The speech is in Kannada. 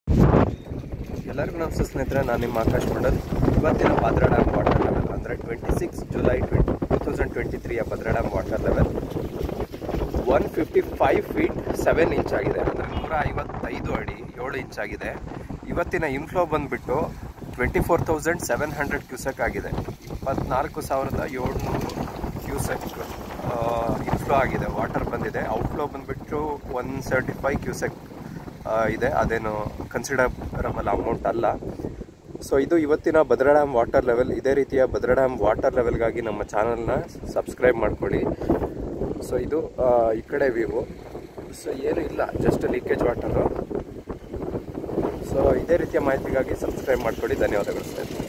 ಎಲ್ಲರಿಗೂ ನಮಸ್ತೆ ಸ್ನೇಹಿತರೆ ನಾನು ನಿಮ್ಮ ಆಕಾಶ್ ಮಂಡಲ್ ಇವತ್ತಿನ ಭದ್ರಾ ಡ್ಯಾಮ್ ವಾಟರ್ ಲೆವೆಲ್ ಅಂದರೆ twenty six July twenty two thousand twenty ತ್ರೀಯ Bhadra dam water level one fifty five feet seven inch ಆಗಿದೆ ಅಂದರೆ ನೂರ ಐವತ್ತೈದು ಅಡಿ ಏಳು ಇಂಚ್ ಆಗಿದೆ ಇವತ್ತಿನ ಇನ್ಫ್ಲೋ ಬಂದುಬಿಟ್ಟು twenty four thousand seven hundred cusec ಆಗಿದೆ ಇಪ್ಪತ್ನಾಲ್ಕು ಸಾವಿರದ ಏಳ್ನೂರು ಕ್ಯೂಸೆಕ್ ಇನ್ಫ್ಲೋ ಆಗಿದೆ ವಾಟರ್ ಬಂದಿದೆ ಔಟ್ಫ್ಲೋ ಬಂದುಬಿಟ್ಟು ಒನ್ ಸೆವೆಂಟಿ ಫೈವ್ ಕ್ಯೂಸೆಕ್ ಇದೆ ಅದೇನು ಕನ್ಸಿಡರಬಲ್ ಅಮೌಂಟ್ ಅಲ್ಲ ಸೊ ಇದು ಇವತ್ತಿನ ಭದ್ರಾ ಡ್ಯಾಮ್ ವಾಟರ್ ಲೆವೆಲ್ ಇದೇ ರೀತಿಯ ಭದ್ರಾ ಡ್ಯಾಮ್ ವಾಟರ್ ಲೆವೆಲ್ಗಾಗಿ ನಮ್ಮ ಚಾನಲ್ನ ಸಬ್ಸ್ಕ್ರೈಬ್ ಮಾಡ್ಕೊಳ್ಳಿ ಸೊ ಇದು ಆ, ಈ ಕಡೆ ವ್ಯೂ ಸೊ ಏನು ಇಲ್ಲ ಜಸ್ಟ್ ಲೀಕೇಜ್ ವಾಟರು ಸೊ ಇದೇ ರೀತಿಯ ಮಾಹಿತಿಗಾಗಿ ಸಬ್ಸ್ಕ್ರೈಬ್ ಮಾಡ್ಕೊಳ್ಳಿ ಧನ್ಯವಾದಗಳು ಸ್ನೇಹಿತರೆ